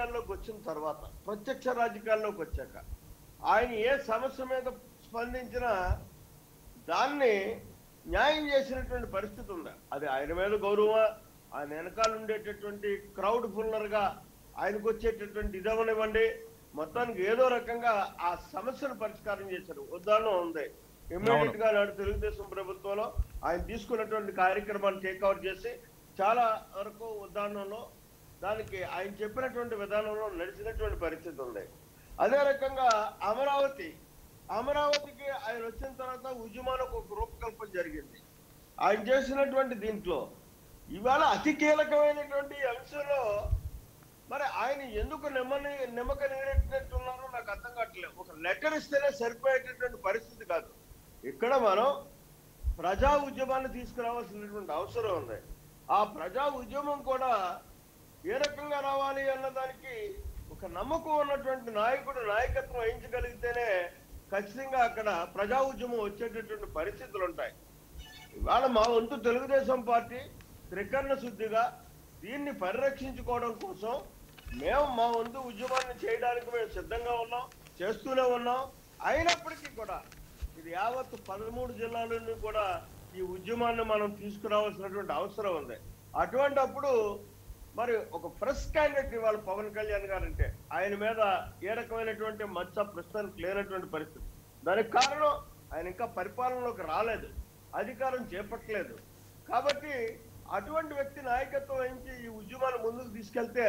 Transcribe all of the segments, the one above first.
రాజకీయాల్లోకి వచ్చిన తర్వాత ప్రత్యక్ష రాజకీయాల్లోకి వచ్చాక ఆయన ఏ సమస్య మీద స్పందించినా దాన్ని న్యాయం చేసినటువంటి పరిస్థితి ఉంది అది ఆయన మీద గౌరవం ఆయన వెనకాల ఉండేటటువంటి క్రౌడ్ ఫుల్లర్ గా ఆయనకు వచ్చేటటువంటి ఇదవనివ్వండి మొత్తానికి ఏదో రకంగా ఆ సమస్యను పరిష్కారం చేశారు ఉదాహరణ ఉంది ఇమ్మీడియట్ గా నాడు తెలుగుదేశం ప్రభుత్వంలో ఆయన తీసుకున్నటువంటి కార్యక్రమాన్ని టేక్అవుట్ చేసి చాలా వరకు ఉదాహరణలో దానికి ఆయన చెప్పినటువంటి విధానంలో నడిచినటువంటి పరిస్థితి ఉంది అదే రకంగా అమరావతి అమరావతికి ఆయన వచ్చిన తర్వాత ఉద్యమానికి ఒక రూపకల్పన జరిగింది ఆయన చేసినటువంటి దీంట్లో ఇవాళ అతి కీలకమైనటువంటి ఈ అంశంలో మరి ఆయన ఎందుకు నిమ్మని నిమ్మక నీరెట్టినట్టున్నారో నాకు అర్థం కావట్లేదు ఒక లెటర్ ఇస్తేనే సరిపోయేటటువంటి పరిస్థితి కాదు ఇక్కడ మనం ప్రజా ఉద్యమాన్ని తీసుకురావాల్సినటువంటి అవసరం ఉంది ఆ ప్రజా ఉద్యమం కూడా ఏ రకంగా రావాలి అన్న దానికి ఒక నమ్మకం ఉన్నటువంటి నాయకుడు నాయకత్వం వహించగలిగితేనే ఖచ్చితంగా అక్కడ ప్రజా ఉద్యమం వచ్చేటటువంటి పరిస్థితులు ఉంటాయి ఇవాళ మా వంతు తెలుగుదేశం పార్టీ త్రికరణ శుద్ధిగా దీన్ని పరిరక్షించుకోవడం కోసం మేము మా వంతు ఉద్యమాన్ని చేయడానికి మేము సిద్ధంగా ఉన్నాం చేస్తూనే ఉన్నాం అయినప్పటికీ కూడా ఇది యావత్ పదమూడు జిల్లాలని కూడా ఈ ఉద్యమాన్ని మనం తీసుకురావాల్సినటువంటి అవసరం ఉంది అటువంటి అప్పుడు మరి ఒక ఫ్రెష్ క్యాండిడేట్ ఇవాళ పవన్ కళ్యాణ్ గారు అంటే ఆయన మీద ఏ రకమైనటువంటి మచ్చ ప్రస్తుతానికి లేనటువంటి పరిస్థితి దానికి కారణం ఆయన ఇంకా పరిపాలనలోకి రాలేదు అధికారం చేపట్టలేదు కాబట్టి అటువంటి వ్యక్తి నాయకత్వం వహించి ఈ ఉద్యమాన్ని ముందుకు తీసుకెళ్తే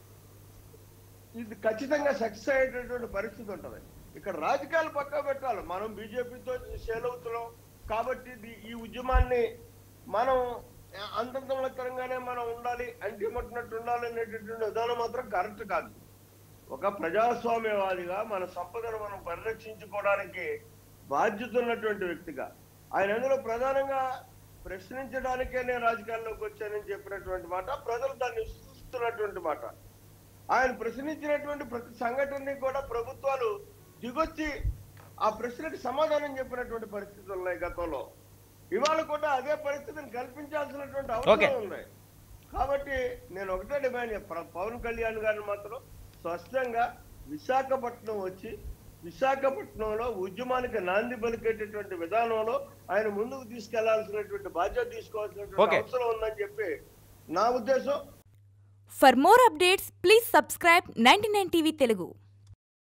ఇది ఖచ్చితంగా సక్సెస్ అయ్యేటటువంటి పరిస్థితి ఉంటది ఇక్కడ రాజకీయాలు పక్కా పెట్టాలి మనం బీజేపీతో సేల్ అవుతున్నాం కాబట్టి ఇది- ఈ ఉద్యమాన్ని మనం అంతంతరంగానే మనం ఉండాలి అంటిమట్టినట్టు ఉండాలి అనేటటువంటి విధానం మాత్రం కరెక్ట్ కాదు ఒక ప్రజాస్వామ్యవాదిగా మన సంపదను మనం పరిరక్షించుకోవడానికి బాధ్యత ఉన్నటువంటి వ్యక్తిగా ఆయన అందులో ప్రధానంగా ప్రశ్నించడానికే నేను రాజకీయాల్లోకి వచ్చానని చెప్పినటువంటి మాట ప్రజలు దాన్ని విశ్వసిస్తున్నటువంటి మాట ఆయన ప్రశ్నించినటువంటి ప్రతి సంఘటనని కూడా ప్రభుత్వాలు దిగొచ్చి ఆ ప్రశ్నకి సమాధానం చెప్పినటువంటి పరిస్థితులు ఉన్నాయి గతంలో ఇవాళ కూడా అదే పరిస్థితిని కల్పించాల్సినటువంటి అవసరం Okay. ఉంది కాబట్టి నేను ఒకటే డిమాండ్ చేస్తాను పవన్ కళ్యాణ్ గారిని మాత్రం స్పష్టంగా విశాఖపట్నం వచ్చి విశాఖపట్నంలో ఉద్యమానికి నాంది పలికేటటువంటి విధానంలో ఆయన ముందుకు తీసుకెళ్లాల్సినటువంటి బాధ్యత తీసుకోవాల్సినటువంటి Okay. అవసరం ఉందని చెప్పి నా ఉద్దేశం For more updates, please subscribe 99 TV Telugu.